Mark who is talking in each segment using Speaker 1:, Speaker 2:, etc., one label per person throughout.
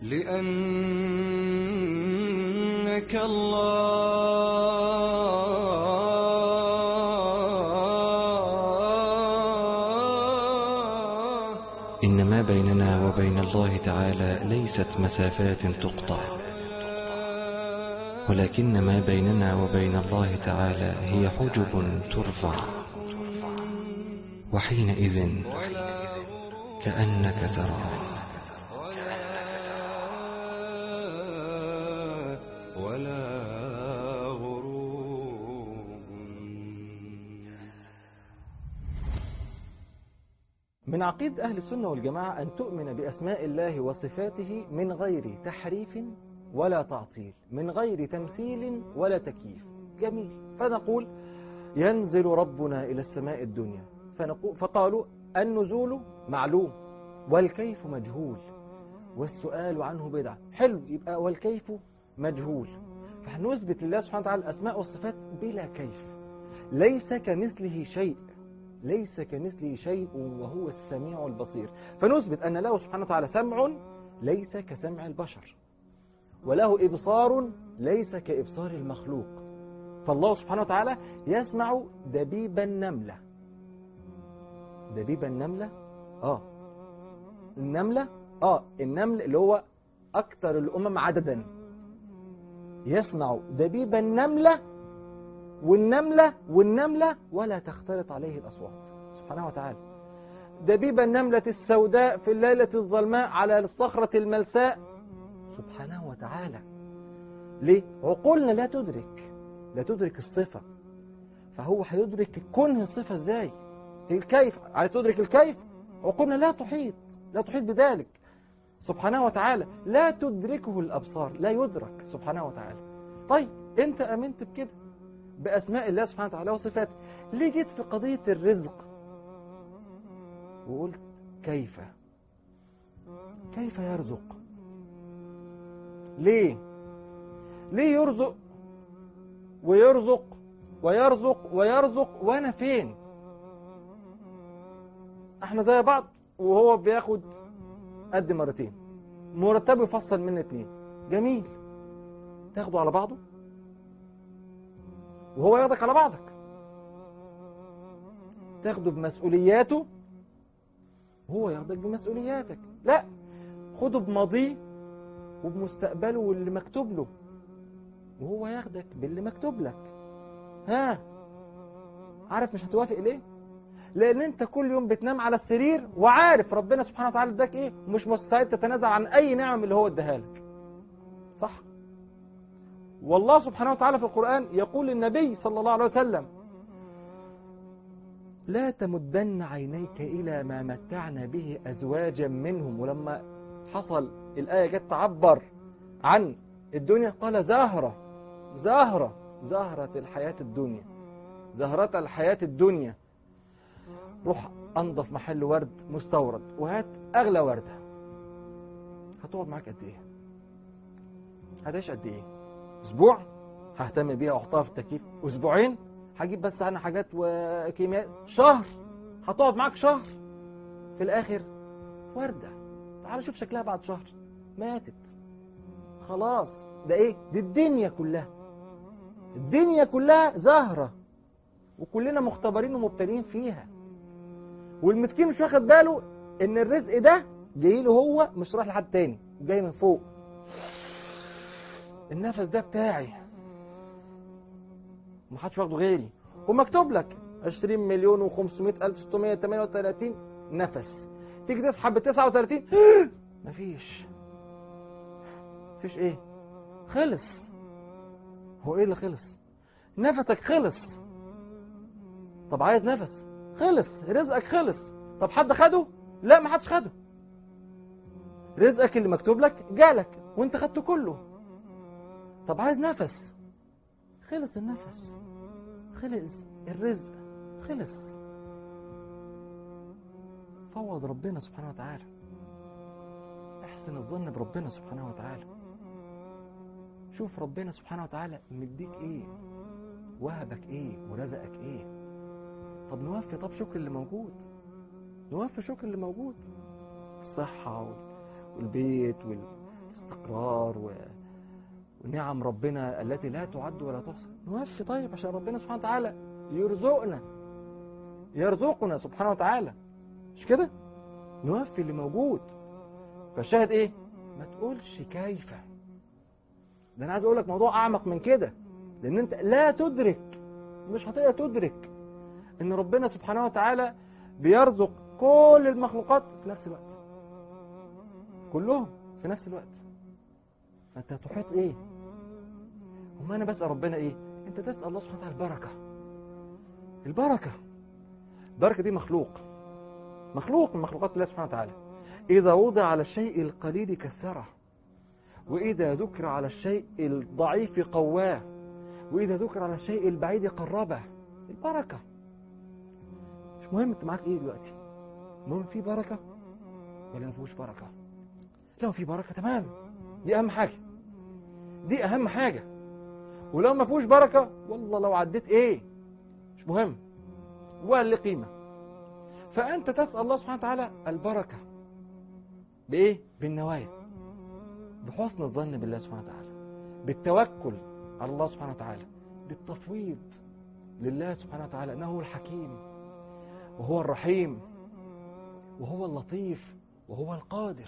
Speaker 1: لأنك الله
Speaker 2: إن ما بيننا وبين الله تعالى ليست مسافات تقطع ولكن ما بيننا وبين الله تعالى هي حجب ترفع وحينئذ كأنك تراه
Speaker 1: ولا غروب
Speaker 3: من عقيدة أهل السنة والجماعة أن تؤمن بأسماء الله وصفاته من غير تحريف ولا تعطيل من غير تمثيل ولا تكييف جميل فنقول ينزل ربنا إلى السماء الدنيا فنقول فقالوا النزول معلوم والكيف مجهول والسؤال عنه بدعة حلو يبقى والكيف مجهول فهنثبت لله سبحانه وتعالى الأسماء والصفات بلا كيف ليس كمثله شيء ليس كمثله شيء وهو السميع البصير فنثبت أن له سبحانه وتعالى سمع ليس كسمع البشر وله إبصار ليس كإبصار المخلوق فالله سبحانه وتعالى يسمع دبيب النملة دبيب النملة آه النملة آه النمل اللي هو أكثر الأمم عددا يسمع دبيب النملة والنملة والنملة ولا تختلط عليه الأصوات سبحانه وتعالى دبيب النملة السوداء في الليلة الظلماء على الصخرة الملساء سبحانه وتعالى ليه؟ عقولنا لا تدرك لا تدرك الصفة فهو هيدرك كنه الصفة ازاي الكيف عايز تدرك الكيف عقولنا لا تحيط لا تحيط بذلك سبحانه وتعالى لا تدركه الأبصار لا يدرك سبحانه وتعالى طيب انت امنت بكده بأسماء الله سبحانه وتعالى وصفاته ليه جيت في قضية الرزق وقلت كيف كيف يرزق ليه ليه يرزق ويرزق ويرزق ويرزق وانا فين احنا زي بعض وهو بياخد قد مرتين مرتبه يفصل من اتنين جميل تاخده على بعضه وهو ياخدك على بعضك تاخده بمسؤولياته وهو ياخدك بمسؤولياتك لا خده بماضيه وبمستقبله واللي مكتوب له وهو ياخدك باللي مكتوب لك ها عارف مش هتوافق ليه لان انت كل يوم بتنام على السرير وعارف ربنا سبحانه وتعالى اداك ايه ومش مستعد تتنازل عن اي نعم اللي هو اداها لك صح والله سبحانه وتعالى في القرآن يقول للنبي صلى الله عليه وسلم لا تمدن عينيك إلى ما متعنا به أزواجا منهم ولما حصل الآية جت تعبر عن الدنيا قال زهرة زهرة زهرة الحياة الدنيا زهرة الحياة الدنيا روح أنظف محل ورد مستورد وهات أغلى وردة هتقعد معاك قد إيه هتعيش قد إيه أسبوع ههتم بيها وأحطها في التكييف أسبوعين هجيب بس عنها حاجات وكيمياء شهر هتقعد معاك شهر في الآخر وردة تعال شوف شكلها بعد شهر ماتت خلاص ده ايه دي الدنيا كلها الدنيا كلها زهرة وكلنا مختبرين ومبتلين فيها والمسكين مش واخد باله ان الرزق ده جاي له هو مش رايح لحد تاني جاي من فوق النفس ده بتاعي محدش واخده غيري ومكتوب لك 20 مليون و500 الف 638 نفس تيجي تسحب ب 39 مفيش مفيش ايه خلص هو ايه اللي خلص نفسك خلص طب عايز نفس خلص رزقك خلص طب حد خده لا ما حدش خده رزقك اللي مكتوب لك جالك وانت خدته كله طب عايز نفس خلص النفس خلص الرزق خلص فوض ربنا سبحانه وتعالى احسن الظن بربنا سبحانه وتعالى شوف ربنا سبحانه وتعالى مديك ايه وهبك ايه ورزقك ايه طب نوفي طب شكر اللي موجود نوفي شكر اللي موجود الصحة وال- والبيت واستقرار و... ونعم ربنا التي لا تعد ولا تحصى نوفي طيب عشان ربنا سبحانه وتعالى يرزقنا يرزقنا سبحانه وتعالى مش كده نوفي اللي موجود فالشاهد ايه ما تقولش كيف ده انا عايز اقول لك موضوع اعمق من كده لان انت لا تدرك مش هتقدر تدرك ان ربنا سبحانه وتعالى بيرزق كل المخلوقات في نفس الوقت كلهم في نفس الوقت فانت تحيط ايه وما انا بسال ربنا ايه انت تسال الله سبحانه وتعالى البركه البركه البركه دي مخلوق مخلوق من مخلوقات الله سبحانه وتعالى اذا وضع على الشيء القليل كثره واذا ذكر على الشيء الضعيف قواه واذا ذكر على الشيء البعيد قربه البركه مش مهم انت معاك ايه دلوقتي المهم في بركه ولا ما فيهوش بركه لو في بركه تمام دي اهم حاجه دي اهم حاجه ولو ما فيهوش بركه والله لو عديت ايه مش مهم ولا ليه قيمه فانت تسال الله سبحانه وتعالى البركه بايه بالنوايا بحسن الظن بالله سبحانه وتعالى بالتوكل على الله سبحانه وتعالى بالتفويض لله سبحانه وتعالى انه هو الحكيم وهو الرحيم وهو اللطيف وهو القادر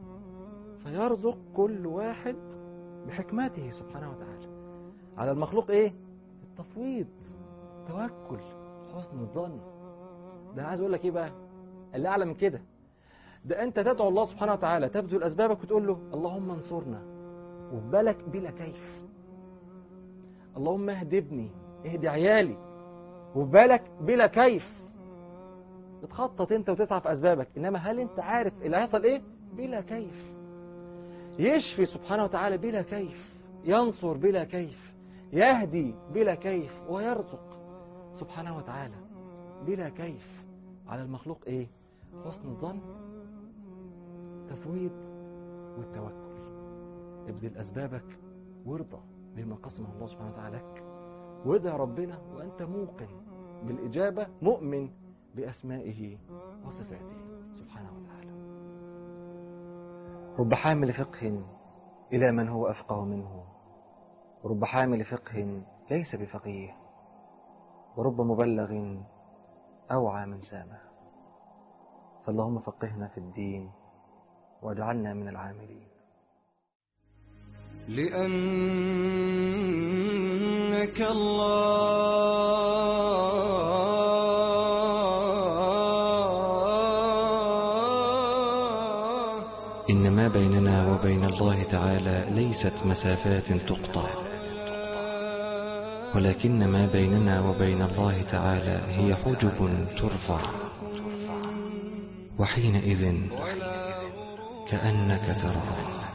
Speaker 3: فيرزق كل واحد بحكمته سبحانه وتعالى على المخلوق ايه التفويض توكل حسن الظن ده انا عايز اقول لك ايه بقى اللي اعلى من كده ده انت تدعو الله سبحانه وتعالى تبذل اسبابك وتقول له اللهم انصرنا وفي بالك بلا كيف اللهم اهد ابني اهدي عيالي وفي بالك بلا كيف بتخطط انت وتسعى في اسبابك انما هل انت عارف اللي هيحصل ايه بلا كيف يشفي سبحانه وتعالى بلا كيف ينصر بلا كيف يهدي بلا كيف ويرزق سبحانه وتعالى بلا كيف على المخلوق ايه حسن الظن تفويض والتوكل ابذل اسبابك وارضى بما قسمه الله سبحانه وتعالى لك وادعى ربنا وانت موقن بالاجابه مؤمن باسمائه وصفاته سبحانه وتعالى رب حامل فقه الى من هو افقه منه ورب حامل فقه ليس بفقيه ورب مبلغ اوعى من سامه فاللهم فقهنا في الدين واجعلنا من العاملين
Speaker 1: لأنك الله
Speaker 2: إن ما بيننا وبين الله تعالى ليست مسافات تقطع ولكن ما بيننا وبين الله تعالى هي حجب ترفع وحينئذ كأنك تراه